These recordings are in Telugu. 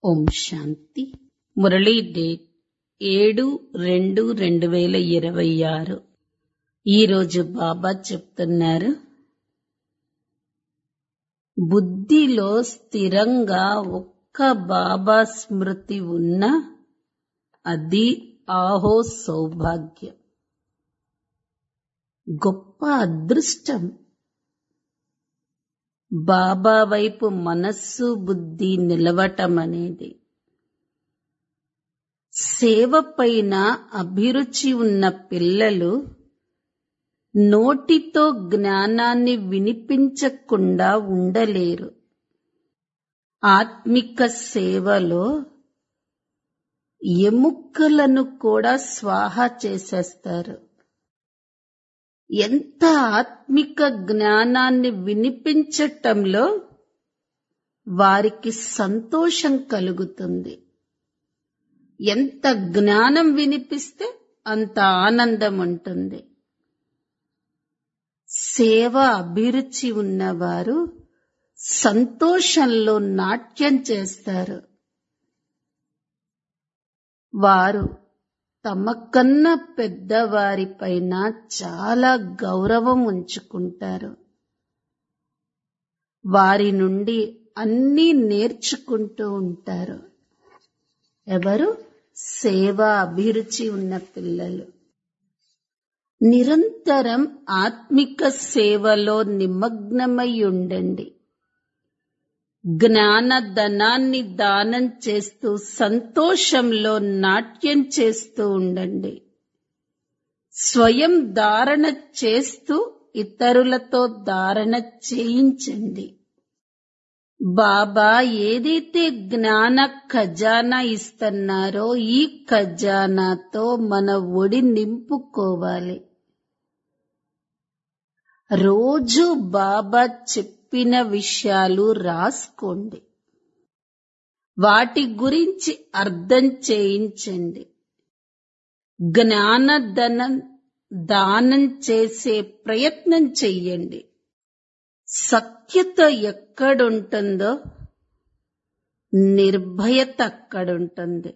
ఓం శాంతి మురళీ డేట్ ఏడు రెండు రెండు వేల ఇరవై ఆరు ఈరోజు బాబా చెప్తున్నారు బుద్ధిలో స్థిరంగా ఒక్క బాబా స్మృతి ఉన్న అది ఆహో సౌభాగ్యం గొప్ప అదృష్టం బాబా వైపు మనస్సు బుద్ధి నిలవటం అనేది సేవ పైన అభిరుచి ఉన్న పిల్లలు నోటితో జ్ఞానాన్ని వినిపించకుండా ఉండలేరు ఆత్మిక సేవలో ఎముకలను కూడా స్వాహ చేసేస్తారు ఎంత ఆత్మిక జ్ఞానాన్ని వినిపించటంలో వారికి సంతోషం కలుగుతుంది ఎంత జ్ఞానం వినిపిస్తే అంత ఆనందం ఉంటుంది సేవ అభిరుచి ఉన్నవారు సంతోషంలో నాట్యం చేస్తారు వారు తమ కన్నా పెద్దవారిపైన చాలా గౌరవం ఉంచుకుంటారు వారి నుండి అన్నీ నేర్చుకుంటూ ఉంటారు ఎవరు సేవ అభిరుచి ఉన్న పిల్లలు నిరంతరం ఆత్మిక సేవలో నిమగ్నమై ఉండండి జ్ఞాన ధనాన్ని దానం చేస్తూ సంతోషంలో నాట్యం చేస్తూ ఉండండి స్వయం ధారణ చేస్తూ ఇతరులతో ధారణ చేయించండి బాబా ఏదైతే జ్ఞాన ఖజానా ఇస్తున్నారో ఈ ఖజానాతో మన ఒడి నింపుకోవాలి రోజు బాబా చెప్పిన విషయాలు రాసుకోండి వాటి గురించి అర్థం చేయించండి జ్ఞానధనం దానం చేసే ప్రయత్నం చెయ్యండి సత్యత ఎక్కడుంటుందో నిర్భయత అక్కడుంటుంది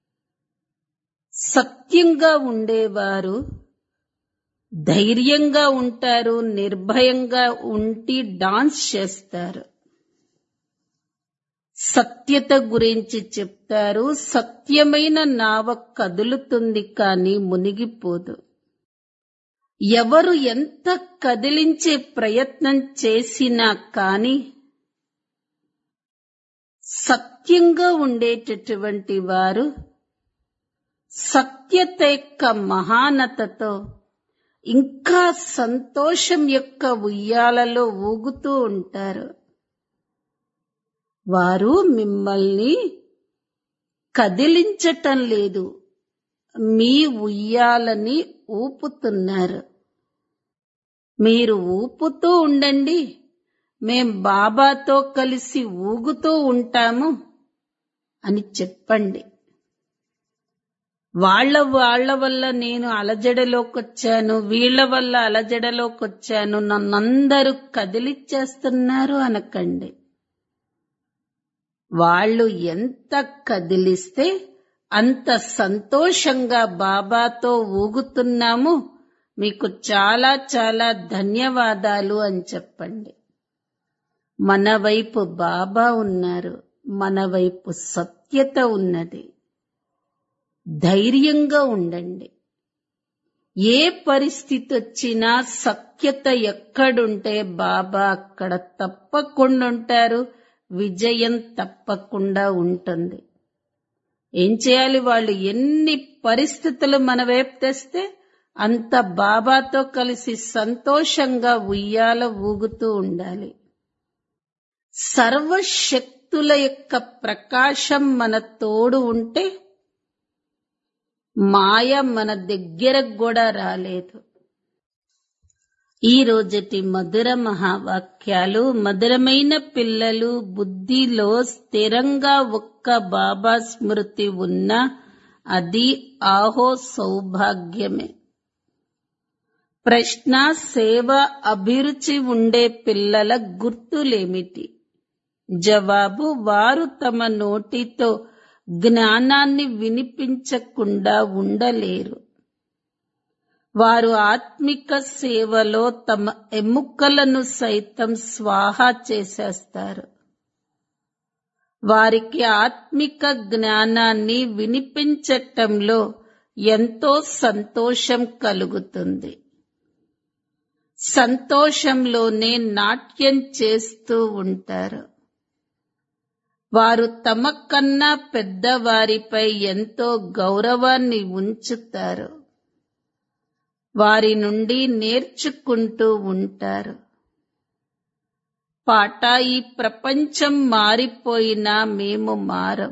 సత్యంగా ఉండేవారు ధైర్యంగా ఉంటారు నిర్భయంగా ఉండి డాన్స్ చేస్తారు సత్యత గురించి చెప్తారు సత్యమైన నావ కదులుతుంది కానీ మునిగిపోదు ఎవరు ఎంత కదిలించే ప్రయత్నం చేసినా కాని సత్యంగా ఉండేటటువంటి వారు సత్యత యొక్క మహానతతో ఇంకా సంతోషం యొక్క ఉయ్యాలలో ఊగుతూ ఉంటారు వారు మిమ్మల్ని కదిలించటం లేదు మీ ఉయ్యాలని ఊపుతున్నారు మీరు ఊపుతూ ఉండండి మేం బాబాతో కలిసి ఊగుతూ ఉంటాము అని చెప్పండి వాళ్ళ వాళ్ళ వల్ల నేను అలజడలోకొచ్చాను వీళ్ల వల్ల అలజడలోకొచ్చాను నన్నందరూ కదిలిచ్చేస్తున్నారు అనకండి వాళ్ళు ఎంత కదిలిస్తే అంత సంతోషంగా బాబాతో ఊగుతున్నాము మీకు చాలా చాలా ధన్యవాదాలు అని చెప్పండి మన వైపు బాబా ఉన్నారు మన వైపు సత్యత ఉన్నది ధైర్యంగా ఉండండి ఏ పరిస్థితి వచ్చినా సఖ్యత ఎక్కడుంటే బాబా అక్కడ తప్పకుండా ఉంటారు విజయం తప్పకుండా ఉంటుంది ఏం చేయాలి వాళ్ళు ఎన్ని పరిస్థితులు మన వైపు తెస్తే అంత బాబాతో కలిసి సంతోషంగా ఉయ్యాల ఊగుతూ ఉండాలి సర్వశక్తుల యొక్క ప్రకాశం మన తోడు ఉంటే మాయ మన దగ్గరకు కూడా రాలేదు ఈ రోజటి మధుర మహావాక్యాలు మధురమైన పిల్లలు బుద్ధిలో స్థిరంగా ఒక్క బాబా స్మృతి ఉన్న అది ఆహో సౌభాగ్యమే ప్రశ్న సేవ అభిరుచి ఉండే పిల్లల గుర్తులేమిటి జవాబు వారు తమ నోటితో జ్ఞానాన్ని వినిపించకుండా ఉండలేరు వారు ఆత్మిక సేవలో తమ ఎముకలను సైతం స్వాహా చేసేస్తారు వారికి ఆత్మిక జ్ఞానాన్ని వినిపించటంలో ఎంతో సంతోషం కలుగుతుంది సంతోషంలోనే నాట్యం చేస్తూ ఉంటారు వారు తమ కన్నా పెద్దవారిపై ఎంతో గౌరవాన్ని ఉంచుతారు వారి నుండి నేర్చుకుంటూ ఉంటారు పాట ఈ ప్రపంచం మారిపోయినా మేము మారం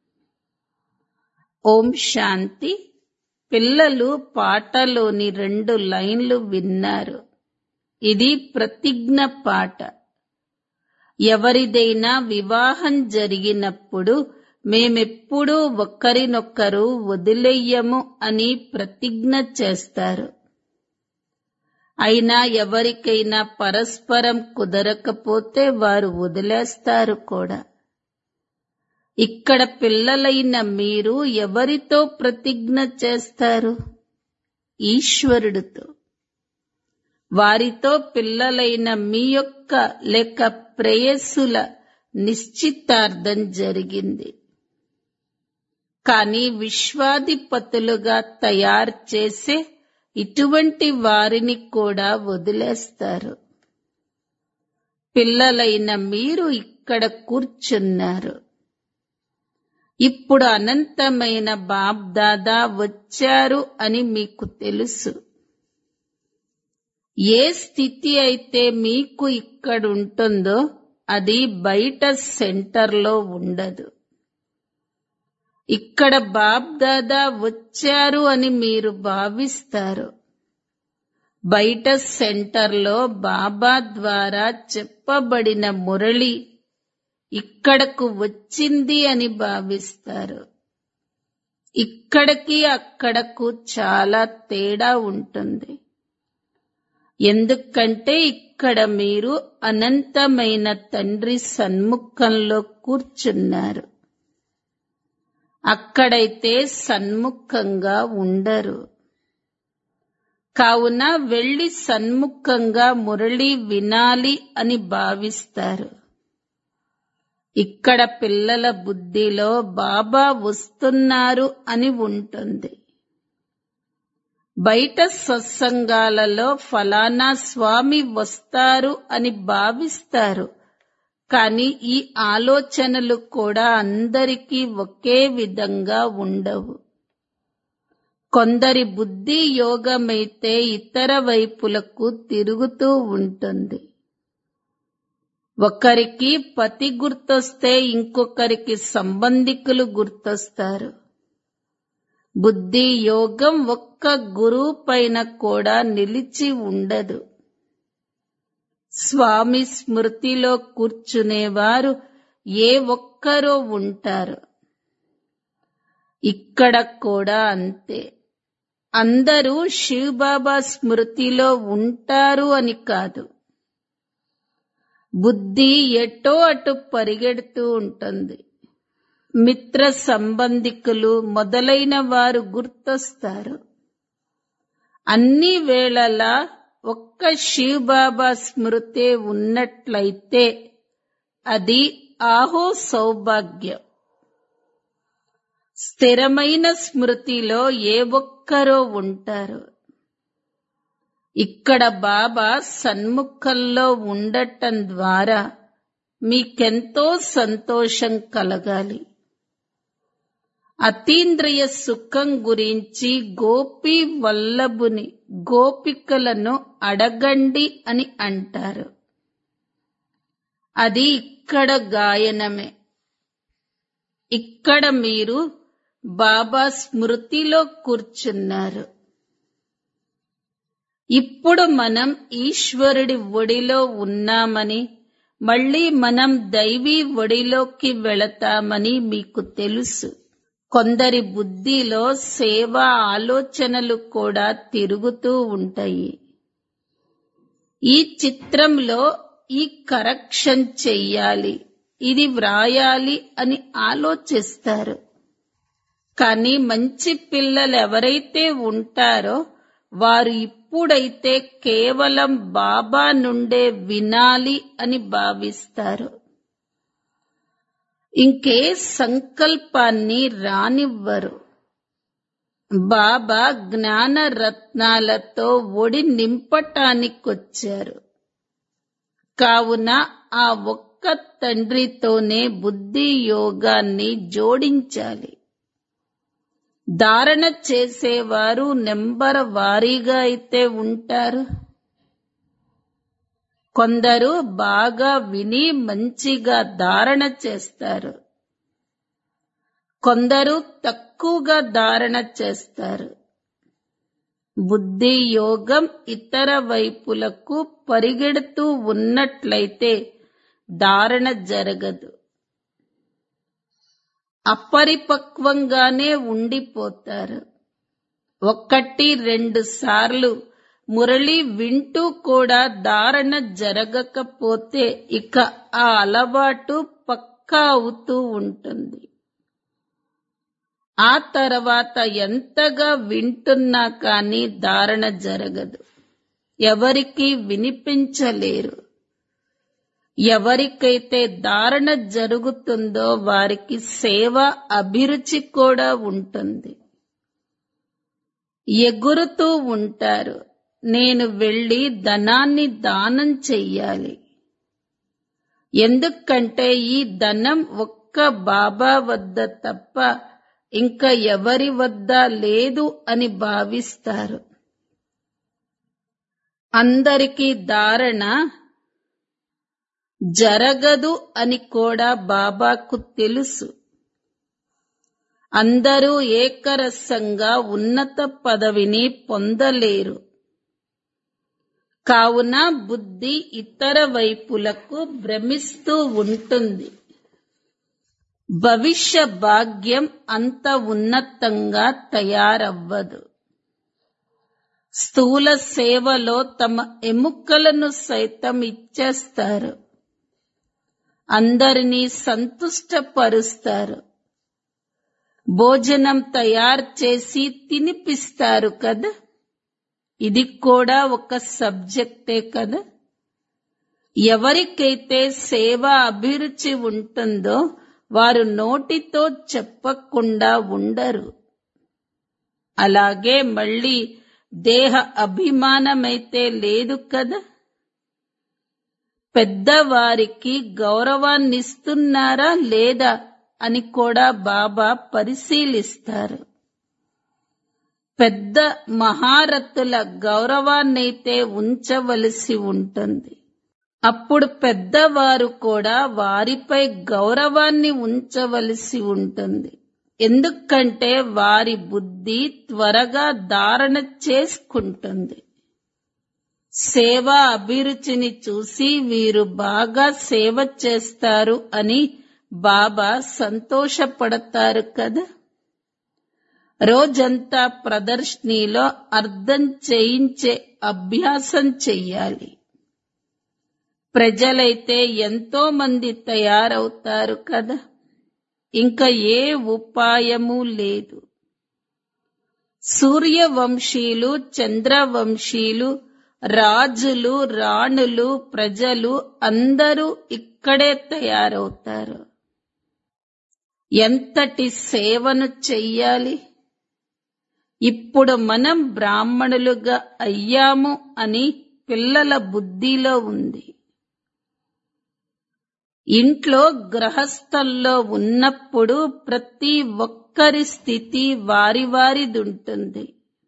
ఓం శాంతి పిల్లలు పాటలోని రెండు లైన్లు విన్నారు ఇది ప్రతిజ్ఞ పాట ఎవరిదైనా వివాహం జరిగినప్పుడు మేమెప్పుడూ ఒకరినొకరు వదిలేయము అని ప్రతిజ్ఞ చేస్తారు అయినా ఎవరికైనా పరస్పరం కుదరకపోతే వారు వదిలేస్తారు కూడా ఇక్కడ పిల్లలైన మీరు ఎవరితో ప్రతిజ్ఞ చేస్తారు ఈశ్వరుడితో వారితో పిల్లలైన మీ యొక్క లేక ప్రేయస్సుల నిశ్చితార్థం జరిగింది కానీ విశ్వాధిపతులుగా తయారు చేసే ఇటువంటి వారిని కూడా వదిలేస్తారు పిల్లలైన మీరు ఇక్కడ కూర్చున్నారు ఇప్పుడు అనంతమైన బాబ్దాదా వచ్చారు అని మీకు తెలుసు ఏ స్థితి అయితే మీకు ఇక్కడ ఉంటుందో అది బయట సెంటర్లో ఉండదు ఇక్కడ బాబ్దాదా వచ్చారు అని మీరు భావిస్తారు బయట సెంటర్లో బాబా ద్వారా చెప్పబడిన మురళి ఇక్కడకు వచ్చింది అని భావిస్తారు ఇక్కడికి అక్కడకు చాలా తేడా ఉంటుంది ఎందుకంటే ఇక్కడ మీరు అనంతమైన తండ్రి సన్ముఖంలో కూర్చున్నారు అక్కడైతే సన్ముఖంగా ఉండరు కావున వెళ్లి సన్ముఖంగా మురళి వినాలి అని భావిస్తారు ఇక్కడ పిల్లల బుద్ధిలో బాబా వస్తున్నారు అని ఉంటుంది బయట సత్సంగాలలో ఫలానా స్వామి వస్తారు అని భావిస్తారు కానీ ఈ ఆలోచనలు కూడా అందరికీ ఒకే విధంగా ఉండవు కొందరి బుద్ధి యోగమైతే ఇతర వైపులకు తిరుగుతూ ఉంటుంది ఒకరికి పతి గుర్తొస్తే ఇంకొకరికి సంబంధికులు గుర్తొస్తారు బుద్ధి యోగం ఒక్క గురువు పైన కూడా నిలిచి ఉండదు స్వామి స్మృతిలో కూర్చునేవారు ఏ ఒక్కరో ఉంటారు ఇక్కడ కూడా అంతే అందరూ శివబాబా స్మృతిలో ఉంటారు అని కాదు బుద్ధి ఎటో అటు పరిగెడుతూ ఉంటుంది మిత్ర సంబంధికులు మొదలైన వారు గుర్తొస్తారు అన్ని వేళలా ఒక్క శివబాబా స్మృతే ఉన్నట్లయితే అది ఆహో సౌభాగ్యం స్థిరమైన స్మృతిలో ఏ ఒక్కరో ఉంటారు ఇక్కడ బాబా సన్ముఖంలో ఉండటం ద్వారా మీకెంతో సంతోషం కలగాలి అతీంద్రియ సుఖం గురించి గోపి వల్లభుని గోపికలను అడగండి అని అంటారు అది ఇక్కడ గాయనమే ఇక్కడ మీరు బాబా స్మృతిలో కూర్చున్నారు ఇప్పుడు మనం ఈశ్వరుడి ఒడిలో ఉన్నామని మళ్ళీ మనం దైవీ ఒడిలోకి వెళతామని మీకు తెలుసు కొందరి బుద్ధిలో సేవా ఆలోచనలు కూడా తిరుగుతూ ఉంటాయి ఈ చిత్రంలో ఈ కరెక్షన్ చెయ్యాలి ఇది వ్రాయాలి అని ఆలోచిస్తారు కానీ మంచి పిల్లలు ఎవరైతే ఉంటారో వారు ఇప్పుడైతే కేవలం బాబా నుండే వినాలి అని భావిస్తారు ఇంకే సంకల్పాన్ని రానివ్వరు బాబా జ్ఞాన రత్నాలతో ఒడి నింపటానికొచ్చారు కావున ఆ ఒక్క తండ్రితోనే బుద్ధి యోగాన్ని జోడించాలి ధారణ చేసేవారు నెంబర్ వారీగా అయితే ఉంటారు కొందరు బాగా విని మంచిగా ధారణ చేస్తారు కొందరు తక్కువగా ధారణ చేస్తారు బుద్ధి యోగం ఇతర వైపులకు పరిగెడుతూ ఉన్నట్లయితే ధారణ జరగదు అపరిపక్వంగానే ఉండిపోతారు ఒక్కటి రెండు సార్లు మురళి వింటూ కూడా ధారణ జరగకపోతే ఇక ఆ అలవాటు పక్కా అవుతూ ఉంటుంది ఆ తర్వాత ఎంతగా వింటున్నా కానీ ధారణ జరగదు ఎవరికి వినిపించలేరు ఎవరికైతే ధారణ జరుగుతుందో వారికి సేవ అభిరుచి కూడా ఉంటుంది ఎగురుతూ ఉంటారు నేను వెళ్లి ధనాన్ని దానం చెయ్యాలి ఎందుకంటే ఈ ధనం ఒక్క బాబా వద్ద తప్ప ఇంకా ఎవరి వద్ద లేదు అని భావిస్తారు అందరికీ ధారణ జరగదు అని కూడా బాబాకు తెలుసు అందరూ ఏకరసంగా ఉన్నత పదవిని పొందలేరు కావున బుద్ధి ఇతర వైపులకు భ్రమిస్తూ ఉంటుంది భవిష్య భాగ్యం అంత ఉన్నతంగా తయారవ్వదు స్థూల సేవలో తమ ఎముకలను సైతం ఇచ్చేస్తారు అందరినీ సంతుష్టపరుస్తారు భోజనం తయారు చేసి తినిపిస్తారు కదా ఇది కూడా ఒక సబ్జెక్టే కదా ఎవరికైతే సేవ అభిరుచి ఉంటుందో వారు నోటితో చెప్పకుండా ఉండరు అలాగే మళ్ళీ దేహ అభిమానమైతే లేదు కదా పెద్దవారికి గౌరవాన్నిస్తున్నారా లేదా అని కూడా బాబా పరిశీలిస్తారు పెద్ద మహారథుల గౌరవాన్నైతే ఉంచవలసి ఉంటుంది అప్పుడు పెద్దవారు కూడా వారిపై గౌరవాన్ని ఉంచవలసి ఉంటుంది ఎందుకంటే వారి బుద్ధి త్వరగా ధారణ చేసుకుంటుంది సేవ అభిరుచిని చూసి వీరు బాగా సేవ చేస్తారు అని బాబా సంతోషపడతారు కదా రోజంతా ప్రదర్శనలో అర్థం చేయించే అభ్యాసం చెయ్యాలి ప్రజలైతే ఎంతో మంది తయారవుతారు కదా ఇంకా ఏ ఉపాయము లేదు సూర్యవంశీలు చంద్రవంశీలు రాజులు రాణులు ప్రజలు అందరూ ఇక్కడే తయారవుతారు ఎంతటి సేవను చెయ్యాలి ఇప్పుడు మనం బ్రాహ్మణులుగా అయ్యాము అని పిల్లల బుద్ధిలో ఉంది ఇంట్లో గ్రహస్థల్లో ఉన్నప్పుడు ప్రతి ఒక్కరి స్థితి వారి వారిదుంటుంది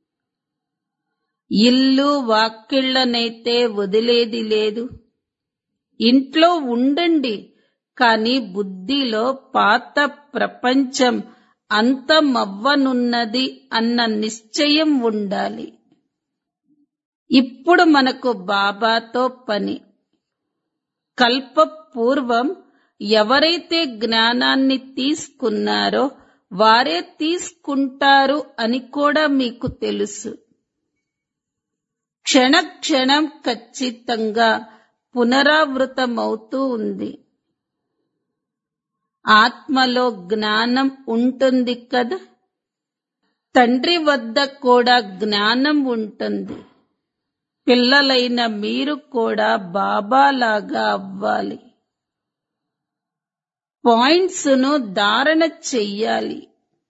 ఇల్లు వాకిళ్లనైతే వదిలేది లేదు ఇంట్లో ఉండండి కాని బుద్ధిలో పాత ప్రపంచం అంతమవ్వనున్నది అన్న నిశ్చయం ఉండాలి ఇప్పుడు మనకు బాబాతో పని కల్ప పూర్వం ఎవరైతే జ్ఞానాన్ని తీసుకున్నారో వారే తీసుకుంటారు అని కూడా మీకు తెలుసు క్షణ క్షణం ఖచ్చితంగా పునరావృతమవుతూ ఉంది ఆత్మలో జ్ఞానం ఉంటుంది కదా తండ్రి వద్ద కూడా జ్ఞానం ఉంటుంది పిల్లలైన మీరు కూడా బాబాలాగా అవ్వాలి పాయింట్స్ ను ధారణ చెయ్యాలి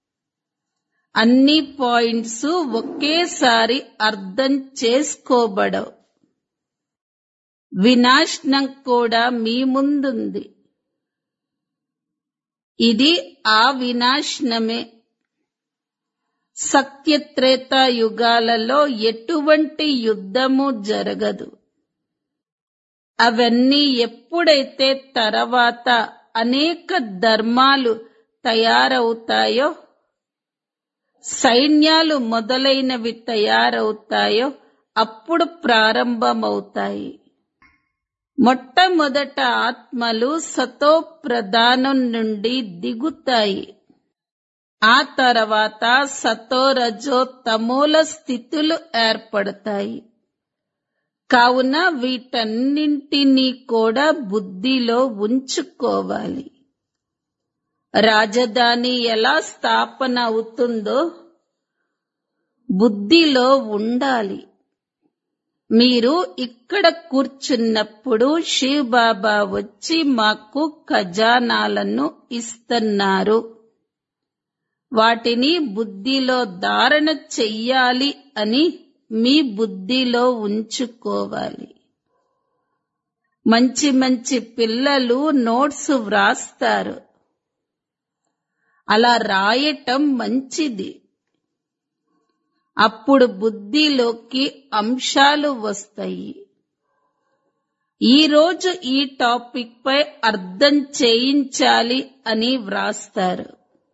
అన్ని పాయింట్స్ ఒకేసారి అర్థం చేసుకోబడవు వినాశనం కూడా మీ ముందుంది ఇది ఆ వినాశనమే సత్యత్రేత యుగాలలో ఎటువంటి యుద్ధము జరగదు అవన్నీ ఎప్పుడైతే తర్వాత అనేక ధర్మాలు తయారవుతాయో సైన్యాలు మొదలైనవి తయారవుతాయో అప్పుడు ప్రారంభమవుతాయి మొట్టమొదట ఆత్మలు సతో ప్రధానం నుండి దిగుతాయి ఆ తర్వాత సతోరజో తమోల స్థితులు ఏర్పడతాయి కావున వీటన్నింటినీ కూడా బుద్ధిలో ఉంచుకోవాలి రాజధాని ఎలా స్థాపన అవుతుందో బుద్ధిలో ఉండాలి మీరు ఇక్కడ కూర్చున్నప్పుడు శివ్ బాబా వచ్చి మాకు ఖజానాలను ఇస్తున్నారు వాటిని బుద్ధిలో ధారణ చెయ్యాలి అని మీ బుద్ధిలో ఉంచుకోవాలి మంచి మంచి పిల్లలు నోట్స్ వ్రాస్తారు అలా రాయటం మంచిది అప్పుడు బుద్ధిలోకి అంశాలు వస్తాయి ఈ రోజు ఈ టాపిక్ పై అర్థం చేయించాలి అని వ్రాస్తారు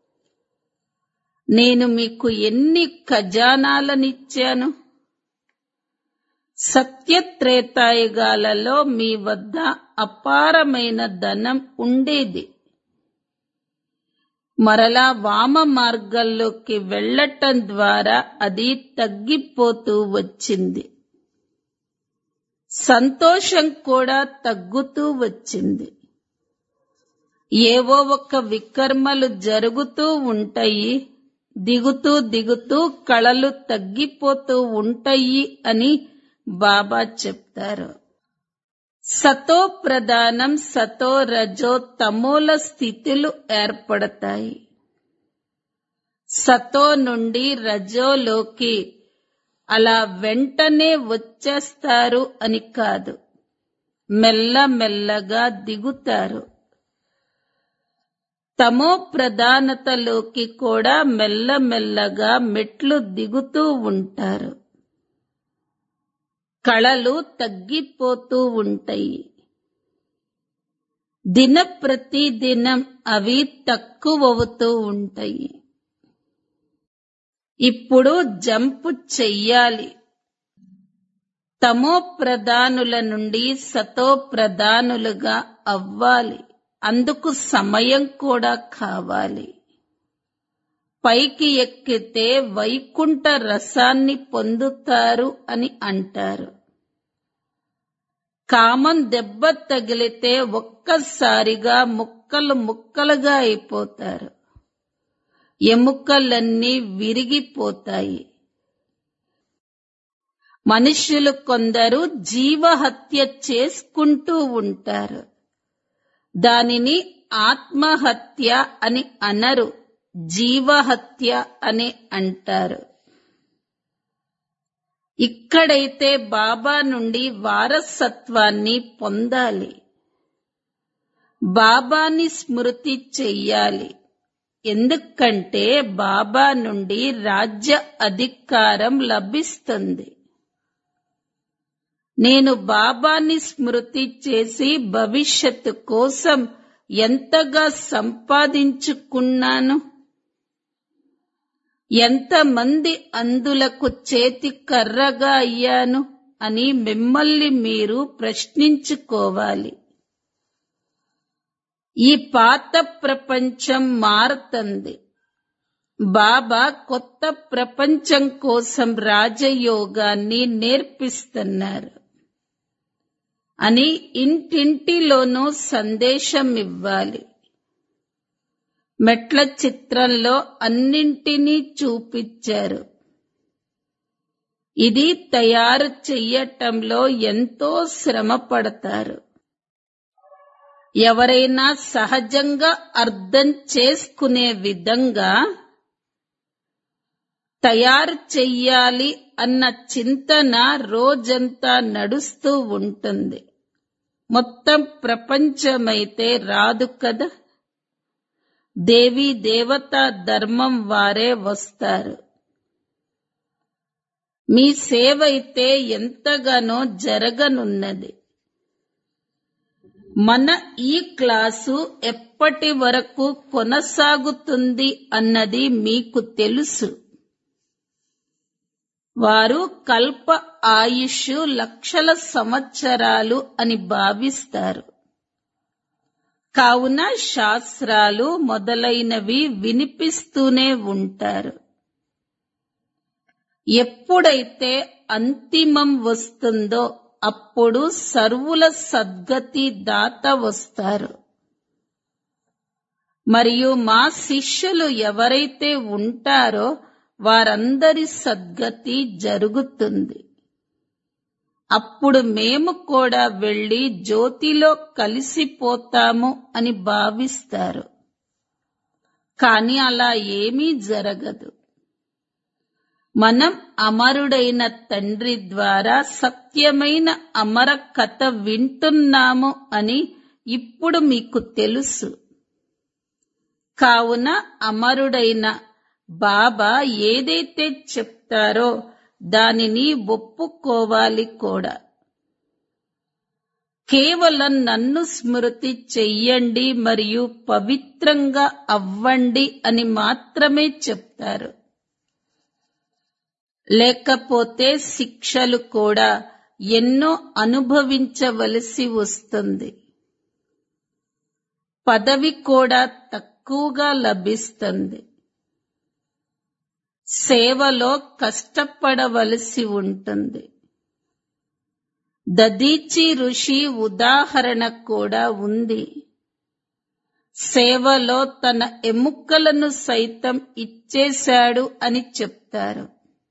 నేను మీకు ఎన్ని ఖజానాలనిచ్చాను సత్యత్రేతాయుగాలలో మీ వద్ద అపారమైన ధనం ఉండేది మరలా వామ మార్గంలోకి వెళ్ళటం ద్వారా అది తగ్గిపోతూ వచ్చింది సంతోషం కూడా తగ్గుతూ వచ్చింది ఏవో ఒక వికర్మలు జరుగుతూ ఉంటాయి దిగుతూ దిగుతూ కళలు తగ్గిపోతూ ఉంటాయి అని బాబా చెప్తారు సతో ప్రధానం సతో రజో తమోల స్థితులు ఏర్పడతాయి సతో నుండి రజోలోకి అలా వెంటనే వచ్చేస్తారు అని కాదు మెల్లమెల్లగా దిగుతారు తమో ప్రధానతలోకి కూడా మెల్లమెల్లగా మెట్లు దిగుతూ ఉంటారు కళలు తగ్గిపోతూ ఉంటాయి దిన ప్రతి దినం అవి తక్కువవుతూ ఉంటాయి ఇప్పుడు జంపు చెయ్యాలి తమో ప్రధానుల నుండి సతో ప్రధానులుగా అవ్వాలి అందుకు సమయం కూడా కావాలి పైకి ఎక్కితే వైకుంఠ రసాన్ని పొందుతారు అని అంటారు కామం దెబ్బ తగిలితే ఒక్కసారిగా ముక్కలు ముక్కలుగా అయిపోతారు ఎముకలన్నీ విరిగిపోతాయి మనుష్యులు కొందరు జీవహత్య చేసుకుంటూ ఉంటారు దానిని ఆత్మహత్య అని అనరు జీవహత్య అని అంటారు ఇక్కడైతే బాబా నుండి వారసత్వాన్ని పొందాలి బాబాని స్మృతి చెయ్యాలి ఎందుకంటే బాబా నుండి రాజ్య అధికారం లభిస్తుంది నేను బాబాని స్మృతి చేసి భవిష్యత్తు కోసం ఎంతగా సంపాదించుకున్నాను ఎంతమంది అందులకు చేతి కర్రగా అయ్యాను అని మిమ్మల్ని మీరు ప్రశ్నించుకోవాలి ఈ పాత ప్రపంచం మారుతుంది బాబా కొత్త ప్రపంచం కోసం రాజయోగాన్ని నేర్పిస్తున్నారు అని ఇంటింటిలోనూ సందేశం ఇవ్వాలి మెట్ల చిత్రంలో అన్నింటినీ చూపించారు ఇది తయారు చెయ్యటంలో ఎంతో శ్రమ పడతారు ఎవరైనా సహజంగా అర్థం చేసుకునే విధంగా తయారు చెయ్యాలి అన్న చింతన రోజంతా నడుస్తూ ఉంటుంది మొత్తం ప్రపంచమైతే రాదు కదా దేవీ దేవతా ధర్మం వారే వస్తారు మీ సేవ అయితే ఎంతగానో జరగనున్నది మన ఈ క్లాసు ఎప్పటి వరకు కొనసాగుతుంది అన్నది మీకు తెలుసు వారు కల్ప ఆయుష్ లక్షల సంవత్సరాలు అని భావిస్తారు కావున శాస్త్రాలు మొదలైనవి వినిపిస్తూనే ఉంటారు ఎప్పుడైతే అంతిమం వస్తుందో అప్పుడు సర్వుల సద్గతి దాత వస్తారు మరియు మా శిష్యులు ఎవరైతే ఉంటారో వారందరి సద్గతి జరుగుతుంది అప్పుడు మేము కూడా వెళ్లి జ్యోతిలో కలిసిపోతాము అని భావిస్తారు కాని అలా ఏమీ జరగదు మనం అమరుడైన తండ్రి ద్వారా సత్యమైన అమర కథ వింటున్నాము అని ఇప్పుడు మీకు తెలుసు కావున అమరుడైన బాబా ఏదైతే చెప్తారో దానిని ఒప్పుకోవాలి కూడా కేవలం నన్ను స్మృతి చెయ్యండి మరియు పవిత్రంగా అవ్వండి అని మాత్రమే చెప్తారు లేకపోతే శిక్షలు కూడా ఎన్నో అనుభవించవలసి వస్తుంది పదవి కూడా తక్కువగా లభిస్తుంది సేవలో కష్టపడవలసి ఉంటుంది దదీచి ఋషి ఉదాహరణ కూడా ఉంది సేవలో తన ఎముకలను సైతం ఇచ్చేశాడు అని చెప్తారు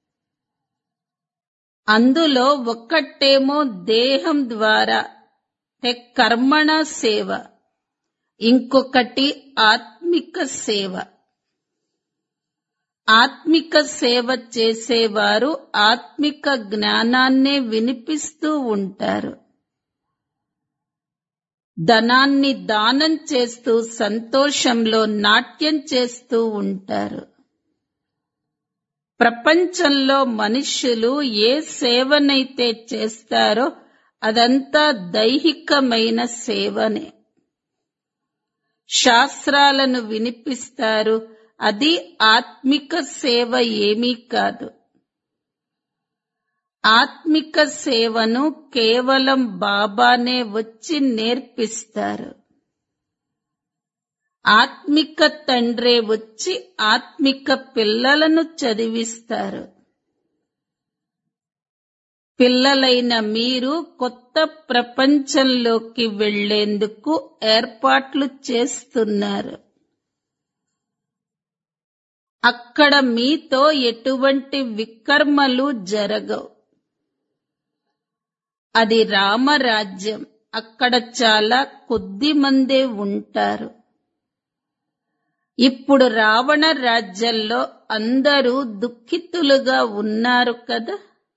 అందులో ఒక్కటేమో దేహం ద్వారా కర్మణ సేవ ఇంకొకటి ఆత్మిక సేవ ఆత్మిక సేవ చేసేవారు ఆత్మిక జ్ఞానాన్నే వినిపిస్తూ ఉంటారు ధనాన్ని దానం చేస్తూ సంతోషంలో నాట్యం చేస్తూ ఉంటారు ప్రపంచంలో మనుష్యులు ఏ సేవనైతే చేస్తారో అదంతా దైహికమైన సేవనే శాస్త్రాలను వినిపిస్తారు అది ఆత్మిక సేవ ఏమీ కాదు ఆత్మిక సేవను కేవలం బాబానే వచ్చి నేర్పిస్తారు ఆత్మిక తండ్రే వచ్చి ఆత్మిక పిల్లలను చదివిస్తారు పిల్లలైన మీరు కొత్త ప్రపంచంలోకి వెళ్లేందుకు ఏర్పాట్లు చేస్తున్నారు అక్కడ మీతో ఎటువంటి వికర్మలు జరగవు అది రామరాజ్యం అక్కడ చాలా కొద్ది మందే ఉంటారు ఇప్పుడు రావణ రాజ్యంలో అందరూ దుఃఖితులుగా ఉన్నారు కదా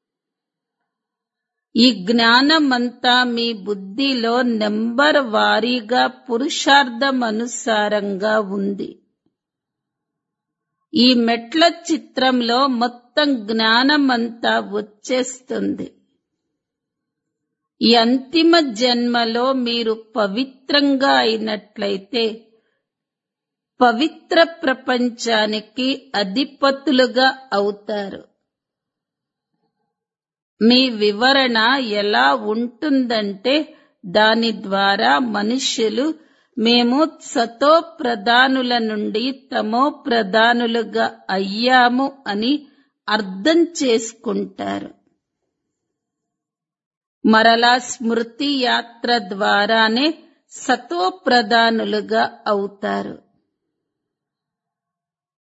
ఈ జ్ఞానమంతా మీ బుద్ధిలో నెంబర్ వారీగా పురుషార్థం అనుసారంగా ఉంది ఈ మెట్ల చిత్రంలో మొత్తం జ్ఞానమంతా వచ్చేస్తుంది ఈ అంతిమ జన్మలో మీరు పవిత్రంగా అయినట్లయితే పవిత్ర ప్రపంచానికి అధిపతులుగా అవుతారు మీ వివరణ ఎలా ఉంటుందంటే దాని ద్వారా మనుష్యులు మేము సతో ప్రధానుల నుండి తమో ప్రధానులుగా అయ్యాము అని అర్థం చేసుకుంటారు మరలా స్మృతి యాత్ర ద్వారానే సతో ప్రధానులుగా అవుతారు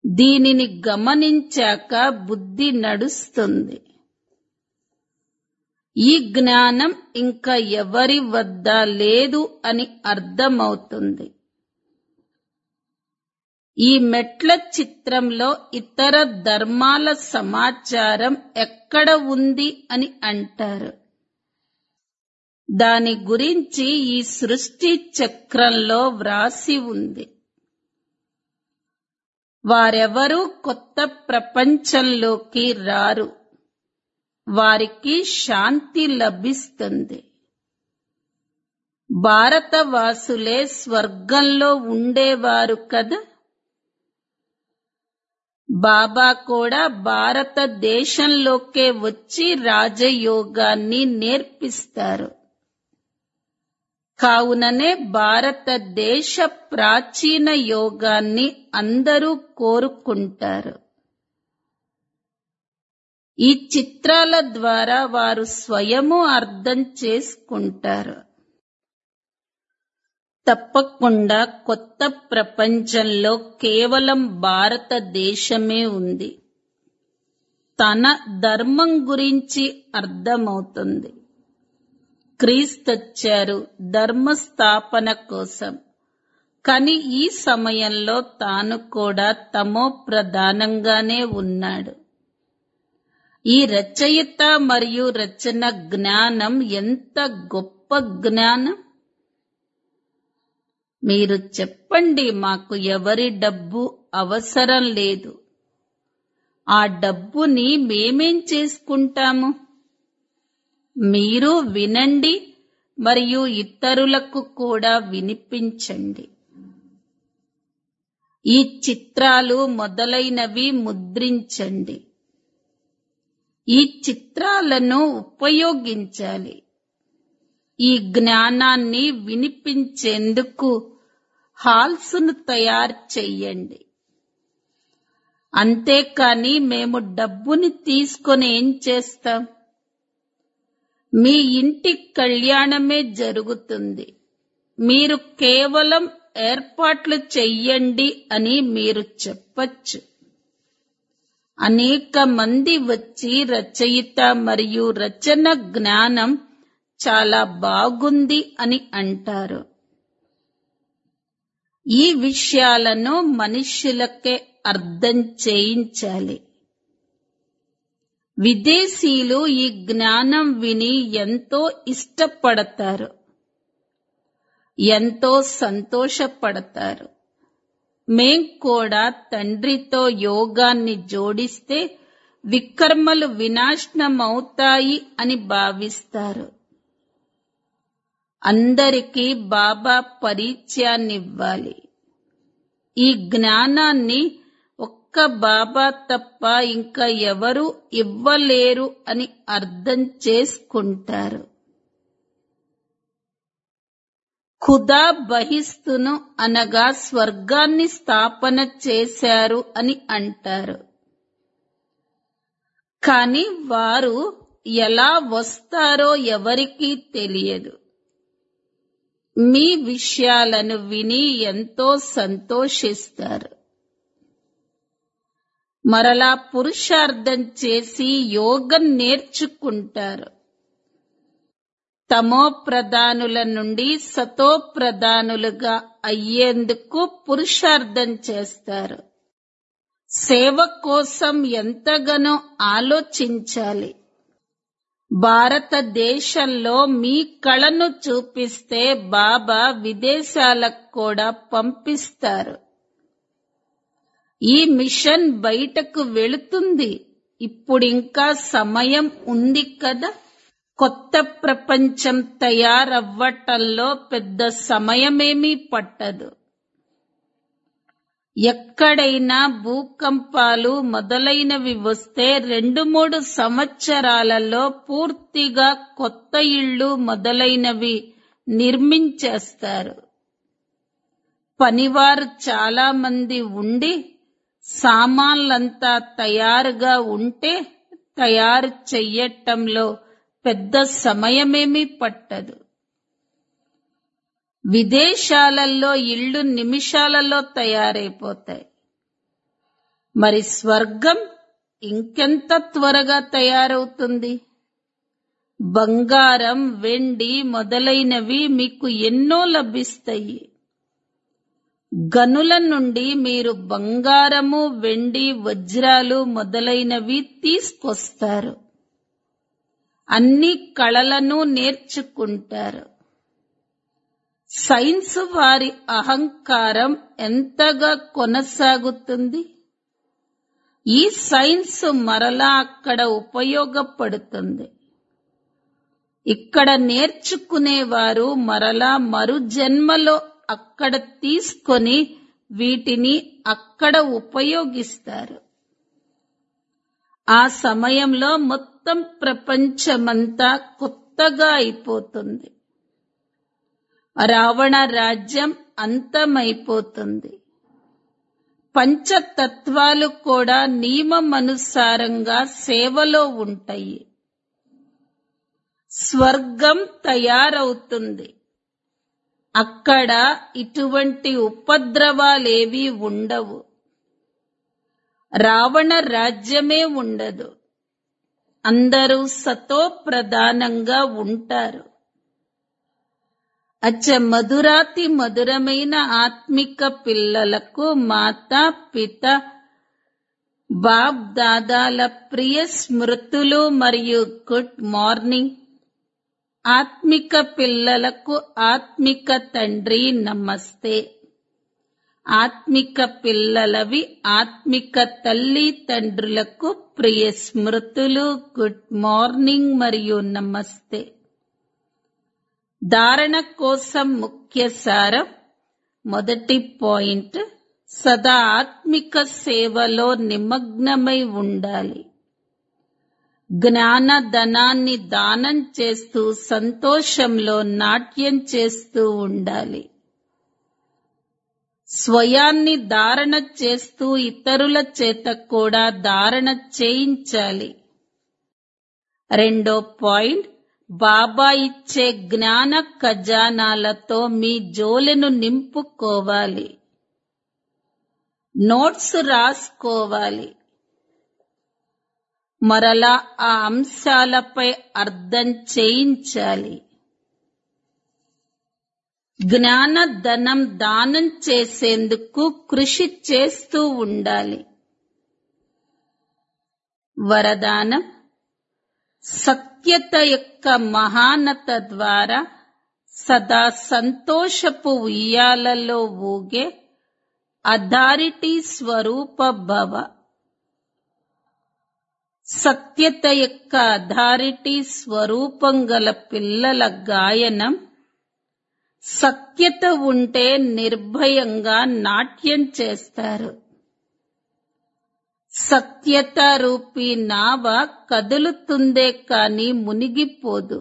దీనిని గమనించాక బుద్ధి నడుస్తుంది ఈ జ్ఞానం ఇంకా ఎవరి వద్ద లేదు అని అర్థమవుతుంది ఈ మెట్ల చిత్రంలో ఇతర ధర్మాల సమాచారం ఎక్కడ ఉంది అని అంటారు దాని గురించి ఈ సృష్టి చక్రంలో వ్రాసి ఉంది వారెవరూ కొత్త ప్రపంచంలోకి రారు వారికి శాంతి లభిస్తుంది భారతవాసులే స్వర్గంలో ఉండేవారు కదా బాబా కూడా భారతదేశంలోకే వచ్చి రాజయోగాన్ని నేర్పిస్తారు కావుననే భారతదేశ ప్రాచీన యోగాన్ని అందరూ కోరుకుంటారు ఈ చిత్రాల ద్వారా వారు స్వయము అర్థం చేసుకుంటారు తప్పకుండా కొత్త ప్రపంచంలో కేవలం భారతదేశమే ఉంది తన ధర్మం గురించి అర్థమవుతుంది క్రీస్తొచ్చారు ధర్మ స్థాపన కోసం కానీ ఈ సమయంలో తాను కూడా తమో ప్రధానంగానే ఉన్నాడు ఈ రచయిత మరియు రచన జ్ఞానం ఎంత గొప్ప జ్ఞానం మీరు చెప్పండి మాకు ఎవరి డబ్బు అవసరం లేదు ఆ డబ్బుని మేమేం చేసుకుంటాము మీరు వినండి మరియు ఇతరులకు కూడా వినిపించండి ఈ చిత్రాలు మొదలైనవి ముద్రించండి ఈ చిత్రాలను ఉపయోగించాలి ఈ జ్ఞానాన్ని వినిపించేందుకు హాల్స్ను తయారు చెయ్యండి అంతేకాని మేము డబ్బుని తీసుకొని ఏం చేస్తాం మీ ఇంటి కళ్యాణమే జరుగుతుంది మీరు కేవలం ఏర్పాట్లు చెయ్యండి అని మీరు చెప్పచ్చు అనేక మంది వచ్చి రచయిత మరియు రచన జ్ఞానం చాలా బాగుంది అని అంటారు ఈ విషయాలను మనుష్యులకే అర్థం చేయించాలి విదేశీయులు ఈ జ్ఞానం విని ఎంతో ఇష్టపడతారు ఎంతో సంతోషపడతారు మేం కూడా తండ్రితో యోగాన్ని జోడిస్తే వికర్మలు వినాశనమవుతాయి అని భావిస్తారు అందరికీ బాబా పరిచయాన్నివ్వాలి ఈ జ్ఞానాన్ని ఒక్క బాబా తప్ప ఇంకా ఎవరు ఇవ్వలేరు అని అర్థం చేసుకుంటారు ఖుదా బహిస్తును అనగా స్వర్గాన్ని స్థాపన చేశారు అని అంటారు కాని వారు ఎలా వస్తారో ఎవరికీ తెలియదు మీ విషయాలను విని ఎంతో సంతోషిస్తారు మరలా పురుషార్థం చేసి యోగం నేర్చుకుంటారు తమో ప్రధానుల నుండి సతో ప్రధానులుగా అయ్యేందుకు పురుషార్థం చేస్తారు సేవ కోసం ఎంతగానో ఆలోచించాలి భారతదేశంలో మీ కళను చూపిస్తే బాబా విదేశాలకు కూడా పంపిస్తారు ఈ మిషన్ బయటకు వెళుతుంది ఇప్పుడింకా సమయం ఉంది కదా కొత్త ప్రపంచం తయారవ్వటంలో పెద్ద సమయమేమీ పట్టదు ఎక్కడైనా భూకంపాలు మొదలైనవి వస్తే రెండు మూడు సంవత్సరాలలో పూర్తిగా కొత్త ఇళ్ళు మొదలైనవి నిర్మించేస్తారు పనివారు చాలా మంది ఉండి సామాన్లంతా తయారుగా ఉంటే తయారు చెయ్యటంలో పెద్ద సమయమేమీ పట్టదు విదేశాలలో ఇళ్ళు నిమిషాలలో తయారైపోతాయి మరి స్వర్గం ఇంకెంత త్వరగా తయారవుతుంది బంగారం వెండి మొదలైనవి మీకు ఎన్నో లభిస్తాయి గనుల నుండి మీరు బంగారము వెండి వజ్రాలు మొదలైనవి తీసుకొస్తారు అన్ని కళలను నేర్చుకుంటారు సైన్స్ వారి అహంకారం ఎంతగా కొనసాగుతుంది ఈ సైన్స్ మరలా అక్కడ ఉపయోగపడుతుంది ఇక్కడ నేర్చుకునేవారు మరలా మరు జన్మలో అక్కడ తీసుకొని వీటిని అక్కడ ఉపయోగిస్తారు ఆ సమయంలో మొత్తం ప్రపంచమంతా కొత్తగా అయిపోతుంది రావణ రాజ్యం అంతమైపోతుంది పంచతత్వాలు కూడా నియమమనుసారంగా సేవలో ఉంటాయి స్వర్గం తయారవుతుంది అక్కడ ఇటువంటి ఉపద్రవాలేవి ఉండవు రావణ రాజ్యమే ఉండదు అందరూ సతో ప్రధానంగా ఉంటారు అచ్చ మధురాతి మధురమైన ఆత్మిక పిల్లలకు మాతా పిత బాబ్ దాదాల ప్రియ స్మృతులు మరియు గుడ్ మార్నింగ్ ఆత్మిక పిల్లలకు ఆత్మిక తండ్రి నమస్తే ఆత్మిక పిల్లలవి ఆత్మిక తల్లి తండ్రులకు ప్రియ స్మృతులు గుడ్ మార్నింగ్ మరియు నమస్తే ధారణ కోసం ముఖ్య సారం మొదటి పాయింట్ సదా ఆత్మిక సేవలో నిమగ్నమై ఉండాలి జ్ఞాన ధనాన్ని దానం చేస్తూ సంతోషంలో నాట్యం చేస్తూ ఉండాలి స్వయాన్ని ధారణ చేస్తూ ఇతరుల చేత కూడా ధారణ చేయించాలి రెండో పాయింట్ బాబా ఇచ్చే జ్ఞాన ఖజానాలతో మీ జోలెను నింపుకోవాలి నోట్స్ రాసుకోవాలి మరలా ఆ అంశాలపై అర్థం చేయించాలి జ్ఞాన ధనం దానం చేసేందుకు కృషి చేస్తూ ఉండాలి వరదానం సత్యత యొక్క మహానత ద్వారా సదా సంతోషపు ఉయ్యాలలో ఊగే అథారిటీ స్వరూప భవ సత్యత యొక్క అథారిటీ స్వరూపం గల పిల్లల గాయనం సత్యత ఉంటే నిర్భయంగా నాట్యం చేస్తారు సత్యత రూపీ నావ కదులుతుందే కాని మునిగిపోదు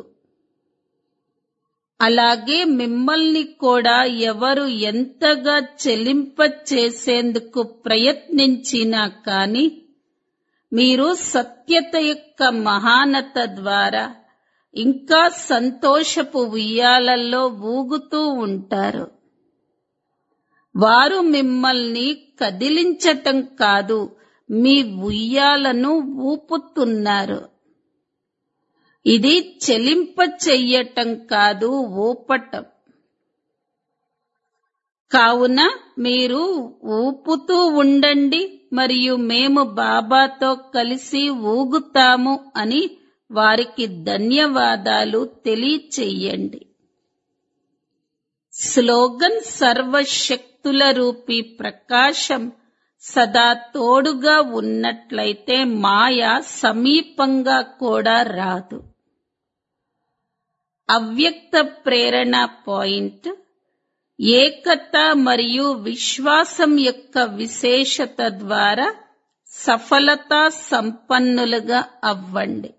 అలాగే మిమ్మల్ని కూడా ఎవరు ఎంతగా చెలింప చేసేందుకు ప్రయత్నించినా కాని మీరు సత్యత యొక్క మహానత ద్వారా ఇంకా సంతోషపు ఉయ్యాలల్లో ఊగుతూ ఉంటారు వారు మిమ్మల్ని కదిలించటం కాదు మీ ఉయ్యాలను ఊపుతున్నారు ఇది చెలింప చెయ్యటం కాదు ఊపటం కావున మీరు ఊపుతూ ఉండండి మరియు మేము బాబాతో కలిసి ఊగుతాము అని వారికి ధన్యవాదాలు తెలియచెయ్యండి స్లోగన్ సర్వశక్తుల రూపీ ప్రకాశం సదా తోడుగా ఉన్నట్లయితే మాయ సమీపంగా కూడా రాదు అవ్యక్త ప్రేరణ పాయింట్ ఏకత మరియు విశ్వాసం యొక్క విశేషత ద్వారా సఫలతా సంపన్నులుగా అవ్వండి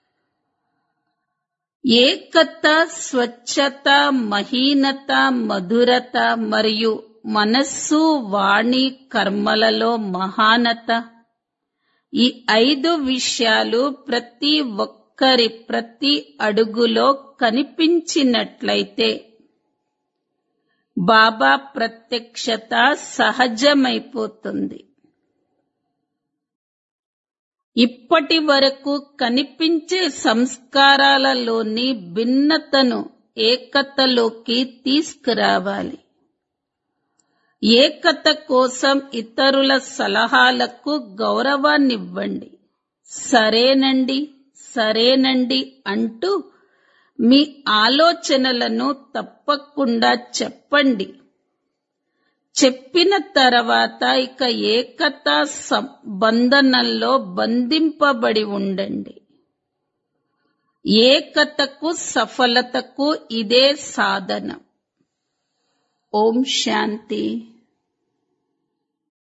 ఏకత స్వచ్ఛత మహీనత మధురత మరియు మనస్సు వాణి కర్మలలో మహానత ఈ ఐదు విషయాలు ప్రతి ఒక్కరి ప్రతి అడుగులో కనిపించినట్లయితే బాబా ప్రత్యక్షత సహజమైపోతుంది ఇప్పటి వరకు కనిపించే సంస్కారాలలోని భిన్నతను ఏకతలోకి తీసుకురావాలి ఏకత కోసం ఇతరుల సలహాలకు గౌరవాన్నివ్వండి సరేనండి సరేనండి అంటూ మీ ఆలోచనలను తప్పకుండా చెప్పండి చెప్పిన తర్వాత ఇక ఏకతా బంధనంలో బంధింపబడి ఉండండి ఏకతకు సఫలతకు ఇదే సాధన ఓం శాంతి